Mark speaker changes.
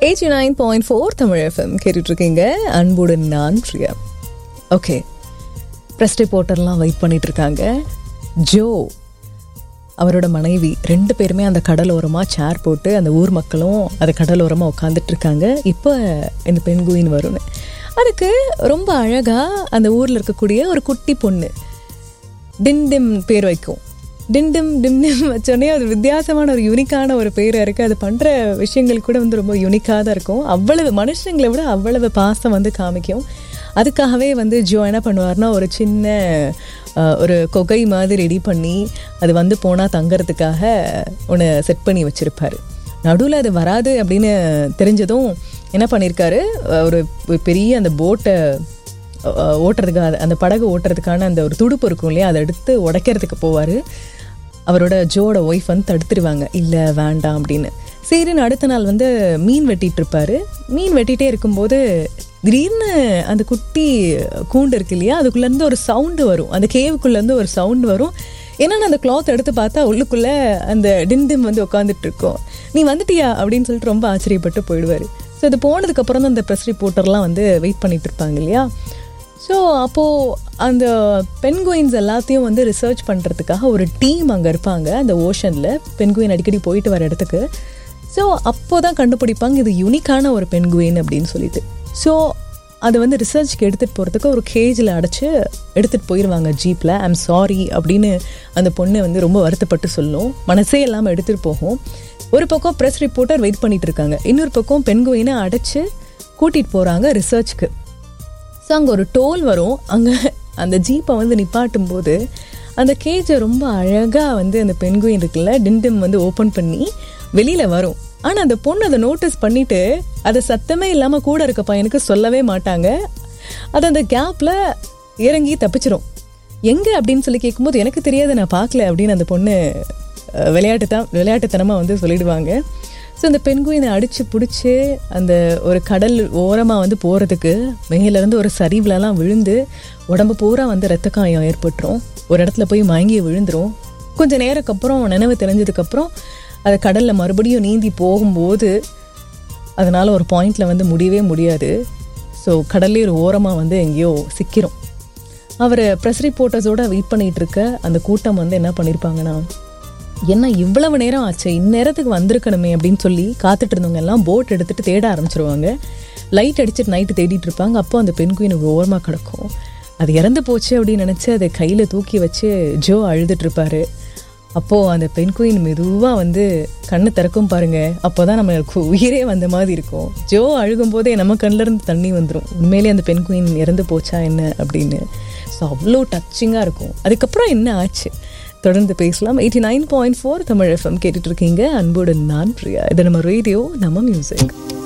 Speaker 1: eighty nine point four Tamil FM கேட்டுட்டு இருக்கீங்க அன்புடன் நான் பிரியா ஓகே ப்ரெஸ் ரிப்போர்ட்டர்லாம் வெயிட் பண்ணிட்டு இருக்காங்க ஜோ அவரோட மனைவி ரெண்டு பேருமே அந்த கடலோரமாக சேர் போட்டு அந்த ஊர் மக்களும் அந்த கடலோரமாக உட்காந்துட்டு இருக்காங்க இப்போ இந்த பெண்குயின் வரும்னு அதுக்கு ரொம்ப அழகாக அந்த ஊரில் இருக்கக்கூடிய ஒரு குட்டி பொண்ணு டின்டிம் பேர் வைக்கும் டின்டிம் டிம்டிம் வச்சோடனே அது வித்தியாசமான ஒரு யூனிக்கான ஒரு பேராக இருக்குது அது பண்ணுற விஷயங்கள் கூட வந்து ரொம்ப யூனிக்காக தான் இருக்கும் அவ்வளவு மனுஷங்களை விட அவ்வளவு பாசம் வந்து காமிக்கும் அதுக்காகவே வந்து ஜோ என்ன பண்ணுவார்னா ஒரு சின்ன அஹ், ஒரு கொகை மாதிரி ரெடி பண்ணி அது வந்து போனால் தங்கறதுக்காக ஒன்று செட் பண்ணி வச்சுருப்பாரு நடுவில் அது வராது அப்படின்னு தெரிஞ்சதும் என்ன பண்ணியிருக்காரு அஹ், ஒரு ஒரு பெரிய அந்த போட்டை அஹ் ஓட்டுறதுக்கு அது- அந்த படகு ஓட்டுறதுக்கான அந்த ஒரு துடுப்பு இருக்கும் இல்லையா அதை எடுத்து உடைக்கிறதுக்கு போவார் அவரோட ஜோட ஒய்ஃப் வந்து தடுத்துருவாங்க இல்லை வேண்டாம் அப்படின்னு சரின்னு அடுத்த நாள் வந்து மீன் வெட்டிட்டு இருப்பாரு மீன் வெட்டிகிட்டே இருக்கும்போது திடீர்னு அந்த குட்டி கூண்டு இருக்கு இல்லையா அதுக்குள்ளேருந்து ஒரு சவுண்டு வரும் அந்த கேவுக்குள்ளேருந்து ஒரு சவுண்டு வரும் என்னன்னா அந்த கிளாத் எடுத்து பார்த்தா உள்ளுக்குள்ளே அந்த டின்டிம் வந்து உட்காந்துட்டு இருக்கோம் நீ வந்துட்டியா அப்படின்னு சொல்லிட்டு ரொம்ப ஆச்சரியப்பட்டு போயிடுவார் ஸோ இது போனதுக்கப்புறம் தான் அந்த ப்ரெஸ் ரிப்போர்ட்டர்லாம் வந்து வெயிட் பண்ணிட்டு இருப்பாங்க இல்லையா ஸோ அப்போது அந்த பென்குயின்ஸ் எல்லாத்தையும் வந்து ரிசர்ச் பண்ணுறதுக்காக ஒரு டீம் அங்கே இருப்பாங்க அந்த ஓஷனில் பென்குயின் அடிக்கடி போயிட்டு வர இடத்துக்கு ஸோ அப்போ தான் கண்டுபிடிப்பாங்க இது யூனிக்கான ஒரு பென்குயின் அப்படின்னு சொல்லிட்டு ஸோ அதை வந்து ரிசர்ச்க்கு எடுத்துகிட்டு போகிறதுக்கு ஒரு கேஜில் அடைச்சி எடுத்துகிட்டு போயிடுவாங்க ஜீப்பில் ஐம் சாரி அப்படின்னு அந்த பொண்ணு வந்து ரொம்ப வருத்தப்பட்டு சொல்லும் மனசே இல்லாமல் எடுத்துகிட்டு போகும் ஒரு பக்கம் ப்ரெஸ் ரிப்போர்ட்டர் வெயிட் பண்ணிட்டு இருக்காங்க இன்னொரு பக்கம் பென்குயினை அடைச்சு கூட்டிகிட்டு போகிறாங்க ரிசர்ச்க்கு ஸோ அங்கே ஒரு டோல் வரும் அங்கே அந்த ஜீப்பை வந்து நிப்பாட்டும் போது அந்த கேஜை ரொம்ப அழகாக வந்து அந்த பெண்குயின் இருக்குல்ல டின்டிம் வந்து ஓப்பன் பண்ணி வெளியில் வரும் ஆனால் அந்த பொண்ணு அதை நோட்டீஸ் பண்ணிட்டு அதை சத்தமே இல்லாமல் கூட இருக்க பையனுக்கு சொல்லவே மாட்டாங்க அது அந்த கேப்பில் இறங்கி தப்பிச்சிரும் எங்கே அப்படின்னு சொல்லி கேட்கும்போது எனக்கு தெரியாது நான் பார்க்கல அப்படின்னு அந்த பொண்ணு அஹ், விளையாட்டு தான் விளையாட்டுத்தனமாக வந்து சொல்லிடுவாங்க ஸோ அந்த பெண்குயினை அடித்து பிடிச்சி அந்த ஒரு கடல் ஓரமாக வந்து போகிறதுக்கு மேலேருந்து ஒரு சரிவுலலாம் விழுந்து உடம்பு பூரா வந்து ரத்த காயம் ஏற்பட்டுரும் ஒரு இடத்துல போய் மயங்கி விழுந்துரும் கொஞ்ச நேரத்துக்கு அப்புறம் நினைவு தெரிஞ்சதுக்கப்புறம் அது கடலில் மறுபடியும் நீந்தி போகும்போது அதனால் ஒரு பாயிண்டில் வந்து முடியவே முடியாது ஸோ கடல்லே ஒரு ஓரமாக வந்து எங்கேயோ சிக்கிறோம் அவர் ப்ரெஸ் ரிப்போர்ட்டர்ஸோட வெயிட் பண்ணிகிட்டு இருக்க அந்த கூட்டம் வந்து என்ன பண்ணியிருப்பாங்கன்னா என்ன இவ்வளவு நேரம் ஆச்சு இந்நேரத்துக்கு வந்திருக்கணுமே அப்படின்னு சொல்லி காத்துட்டு இருந்தவங்க எல்லாம் போட் எடுத்துட்டு தேட ஆரம்பிச்சிருவாங்க லைட் அடிச்சுட்டு நைட்டு தேடிட்டு இருப்பாங்க அப்போ அந்த பெண்குயின் ஒரு ஓரமாக கிடக்கும் அது இறந்து போச்சு அப்படின்னு நினச்சி அதை கையில் தூக்கி வச்சு ஜோ அழுதுட்டு இருப்பாரு அப்போது அந்த பெண்குயின் மெதுவாக வந்து கண்ணு திறக்கும் பாருங்க அப்போ தான் நம்மளுக்கு உயிரே வந்த மாதிரி இருக்கும் ஜோ அழுகும் போதே நம்ம கண்ணுல இருந்து தண்ணி வந்துடும் உண்மையிலேயே அந்த பெண்குயின் இறந்து போச்சா என்ன அப்படின்னு ஸோ அவ்வளோ டச்சிங்காக இருக்கும் அதுக்கப்புறம் என்ன ஆச்சு தொடர்ந்து பேசலாம் eighty nine point four Tamil FM கேட்டுட்டு இருக்கீங்க அன்போடு நான் பிரியா இது நம்ம ரேடியோ நம்ம மியூசிக்